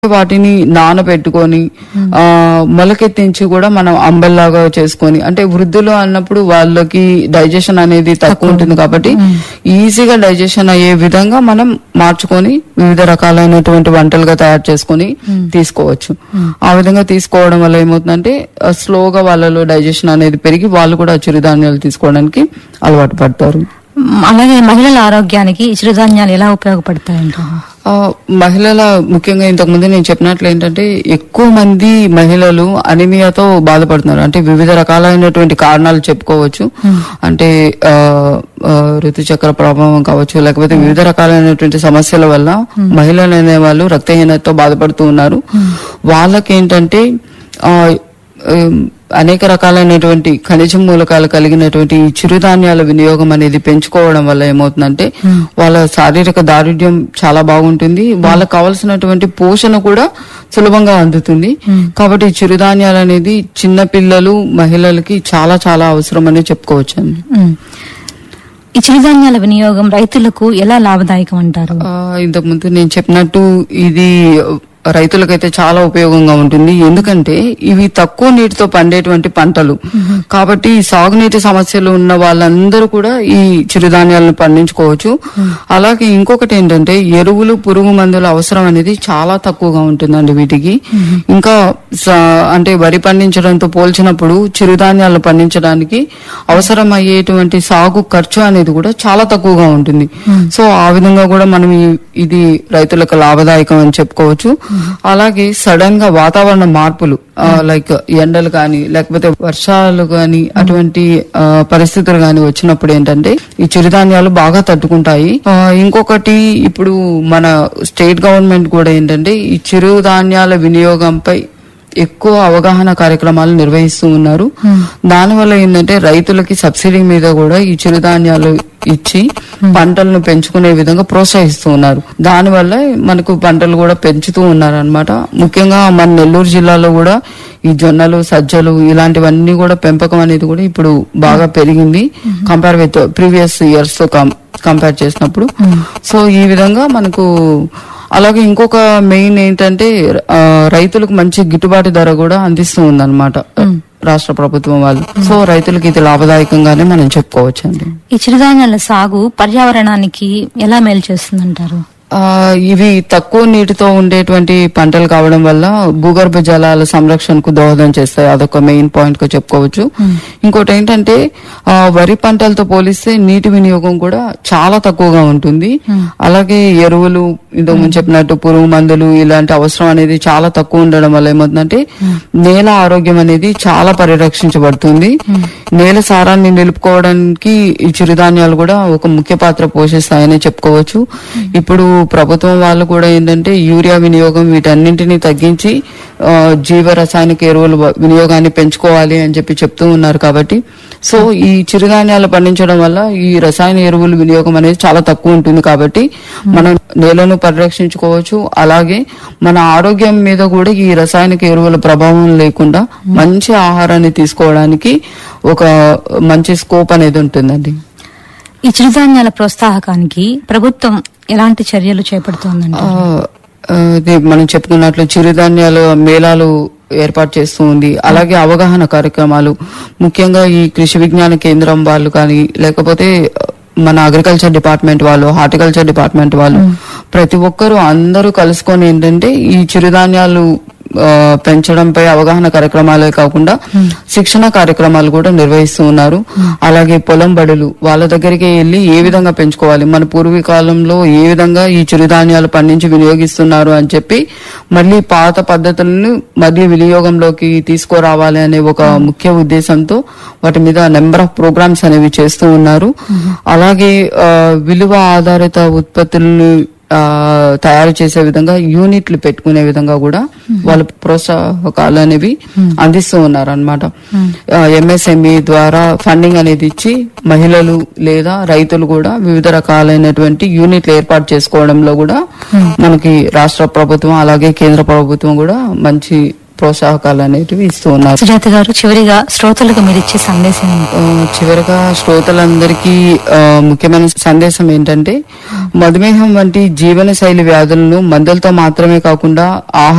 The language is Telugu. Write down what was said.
వాటిని నానబెట్టుకొని ఆ మొలకెత్తించి కూడా మనం అంబెల్లాగా చేసుకొని అంటే వృద్ధులు అన్నప్పుడు వాళ్ళకి డైజెషన్ అనేది తక్కువ ఉంటుంది కాబట్టి ఈజీగా డైజెషన్ అయ్యే విధంగా మనం మార్చుకొని వివిధ రకాలైనటువంటి వంటలుగా తయారు చేసుకొని తీసుకోవచ్చు ఆ విధంగా తీసుకోవడం వల్ల ఏమవుతుందంటే ఆ, స్లోగా వాళ్ళలో డైజెషన్ అనేది పెరిగి వాళ్ళు కూడా చిరుధాన్యాలు తీసుకోవడానికి అలవాటు పడతారు మ్, అలాగే మహిళల ఆరోగ్యానికి ఈ చిరుధాన్యాలు ఎలా ఉపయోగపడతాయంటారు ఆ, మహిళల ముఖ్యంగా ఇంతకు ముందు నేను చెప్పినట్లు ఏంటంటే ఎక్కువ మంది మహిళలు అనిమియాతో బాధపడుతున్నారు అంటే వివిధ రకాలైనటువంటి కారణాలు చెప్పుకోవచ్చు అంటే ఆ, ఆ, ఋతుచక్ర ప్రభావం కావచ్చు లేకపోతే వివిధ రకాలైనటువంటి సమస్యల వల్ల మహిళలు అనేవాళ్ళు రక్తహీనతతో బాధపడుతూ ఉన్నారు వాళ్ళకి ఏంటంటే ఆ, ఉమ్, అనేక రకాలైనటువంటి ఖనిజ మూలకాలు కలిగినటువంటి ఈ చిరుధాన్యాల వినియోగం అనేది పెంచుకోవడం వల్ల ఏమవుతుందంటే వాళ్ళ శారీరక దారుఢ్యం చాలా బాగుంటుంది వాళ్ళకి కావలసినటువంటి పోషణ కూడా సులభంగా అందుతుంది కాబట్టి ఈ చిరుధాన్యాలు అనేది చిన్న పిల్లలు మహిళలకి చాలా చాలా అవసరం అని చెప్పుకోవచ్చు అండి మ్. ఈ చిరుధాన్యాల వినియోగం రైతులకు ఎలా లాభదాయకం అంటారు ఆ, ఇంతకు ముందు నేను చెప్పినట్టు ఇది రైతులకైతే చాలా ఉపయోగంగా ఉంటుంది ఎందుకంటే ఇవి తక్కువ నీటితో పండేటువంటి పంటలు కాబట్టి ఈ సాగునీటి సమస్యలు ఉన్న వాళ్ళందరూ కూడా ఈ చిరుధాన్యాలను పండించుకోవచ్చు అలాగే ఇంకొకటి ఏంటంటే ఎరువులు పురుగు మందుల అవసరం అనేది చాలా తక్కువగా ఉంటుందండి వీటికి ఇంకా స- అంటే వరి పండించడంతో పోల్చినప్పుడు చిరుధాన్యాలు పండించడానికి అవసరం అయ్యేటువంటి సాగు ఖర్చు అనేది కూడా చాలా తక్కువగా ఉంటుంది సో ఆ విధంగా కూడా మనం ఈ- ఇది రైతులకు లాభదాయకం అని చెప్పుకోవచ్చు అలాగే సడన్ గా వాతావరణ మార్పులు లైక్ ఎండలు కానీ లేకపోతే వర్షాలు కానీ అటువంటి ఆ, పరిస్థితులు కానీ వచ్చినప్పుడు ఏంటంటే ఈ చిరుధాన్యాలు బాగా తట్టుకుంటాయి ఆ, ఇంకొకటి ఇప్పుడు మన స్టేట్ గవర్నమెంట్ కూడా ఏంటంటే ఈ చిరుధాన్యాల వినియోగంపై ఎక్కువ అవగాహన కార్యక్రమాలు నిర్వహిస్తూ ఉన్నారు దానివల్ల ఏంటంటే రైతులకి సబ్సిడీ మీద కూడా ఈ చిరుధాన్యాలు ఇచ్చి పంటలను పెంచుకునే విధంగా ప్రోత్సహిస్తూ ఉన్నారు దానివల్ల మనకు పంటలు కూడా పెంచుతూ ఉన్నారు అనమాట ముఖ్యంగా మన నెల్లూరు జిల్లాలో కూడా ఈ జొన్నలు సజ్జలు ఇలాంటివన్నీ కూడా పెంపకం అనేది కూడా ఇప్పుడు బాగా పెరిగింది కంపేర్ విత్ ప్రీవియస్ ఇయర్స్ తో కంపేర్ చేసినప్పుడు సో ఈ విధంగా మనకు అలాగే ఇంకొక మెయిన్ ఏంటంటే ఆ, రైతులకు మంచి గిట్టుబాటు ధర కూడా అందిస్తూ ఉందన్నమాట రాష్ట్ర ప్రభుత్వం వాళ్ళు సో రైతులకు ఇది లాభదాయకంగానే మనం చెప్పుకోవచ్చు అండి ఈ చిరుధాన్యాల సాగు పర్యావరణానికి ఎలా మేలు చేస్తుందంటారు ఆ, ఇవి తక్కువ నీటితో ఉండేటువంటి పంటలు కావడం వల్ల భూగర్భ జలాల సంరక్షణకు దోహదం చేస్తాయి అదొక మెయిన్ పాయింట్ గా చెప్పుకోవచ్చు ఇంకోటి ఏంటంటే ఆ, వరి పంటలతో పోలిస్తే నీటి వినియోగం కూడా చాలా తక్కువగా ఉంటుంది అలాగే ఎరువులు ఇంతకు ముందు చెప్పినట్టు పురుగు మందులు ఇలాంటి అవసరం అనేది చాలా తక్కువ ఉండడం వల్ల ఏమవుతుందంటే నేల ఆరోగ్యం అనేది చాలా పరిరక్షించబడుతుంది నేల సారాన్ని నిలుపుకోవడానికి ఈ చిరుధాన్యాలు కూడా ఒక ముఖ్య పాత్ర పోషిస్తాయని చెప్పుకోవచ్చు ఇప్పుడు ప్రభుత్వం వాళ్ళు కూడా ఏంటంటే యూరియా వినియోగం వీటన్నింటినీ తగ్గించి ఆ, జీవ రసాయనిక ఎరువుల వ- వినియోగాన్ని పెంచుకోవాలి అని చెప్పి చెప్తూ ఉన్నారు కాబట్టి సో ఈ చిరుధాన్యాలు పండించడం వల్ల ఈ రసాయన ఎరువుల వినియోగం అనేది చాలా తక్కువ ఉంటుంది కాబట్టి మనం నేలను పరిరక్షించుకోవచ్చు అలాగే మన ఆరోగ్యం మీద కూడా ఈ రసాయనిక ఎరువుల ప్రభావం లేకుండా మంచి ఆహారాన్ని తీసుకోవడానికి ఒక మంచి స్కోప్ అనేది ఉంటుందండి ఈ చిరుధాన్యాల ప్రోత్సాహకానికి ప్రభుత్వం ఎలాంటి చర్యలు చేపడుతోందంట ఆ, ఆ, ఇది మనం చెప్పుకున్నట్లు చిరుధాన్యాలు మేళాలు ఏర్పాటు చేస్తూ ఉంది అలాగే అవగాహన కార్యక్రమాలు ముఖ్యంగా ఈ కృషి విజ్ఞాన కేంద్రం వాళ్ళు కానీ లేకపోతే మన అగ్రికల్చర్ డిపార్ట్మెంట్ వాళ్ళు హార్టికల్చర్ డిపార్ట్మెంట్ వాళ్ళు ప్రతి ఒక్కరూ అందరూ కలుసుకొని ఏంటంటే ఈ చిరుధాన్యాలు ఆ, పెంచడంపై అవగాహన కార్యక్రమాలే కాకుండా శిక్షణ కార్యక్రమాలు కూడా నిర్వహిస్తూ ఉన్నారు అలాగే పొలం బడులు వాళ్ళ దగ్గరికి వెళ్ళి ఏ విధంగా పెంచుకోవాలి మన పూర్వీకాలంలో ఏ విధంగా ఈ చిరుధాన్యాలు పండించి వినియోగిస్తున్నారు అని చెప్పి మళ్ళీ పాత పద్ధతులను మళ్ళీ వినియోగంలోకి తీసుకురావాలి అనే ఒక ముఖ్య ఉద్దేశంతో వాటి మీద నెంబర్ ఆఫ్ ప్రోగ్రామ్స్ అనేవి చేస్తూ ఉన్నారు అలాగే ఆ, విలువ ఆధారిత ఉత్పత్తులను ఆ, తయారు చేసే విధంగా యూనిట్లు పెట్టుకునే విధంగా కూడా వాళ్ళు ప్రోత్సాహకాలు అనేవి అందిస్తూ ఉన్నారు అనమాట ఎంఎస్ఎంఈ ద్వారా ఫండింగ్ అనేది ఇచ్చి మహిళలు లేదా రైతులు కూడా వివిధ రకాలైనటువంటి యూనిట్లు ఏర్పాటు చేసుకోవడంలో కూడా మనకి రాష్ట్ర ప్రభుత్వం అలాగే కేంద్ర ప్రభుత్వం కూడా మంచి ప్రోత్సాహకాలు అనేటివి ఇస్తూ ఉన్నారు సుజాత గారు చివరిగా శ్రోతలకు మీరు ఇచ్చే సందేశం ఏంటి? ఆ, చివరగా శ్రోతలందరికీ ఆ, ముఖ్యమైన సందేశం ఏంటంటే మధుమేహం వంటి జీవన శైలి వ్యాధులను మందులతో మాత్రమే కాకుండా ఆహార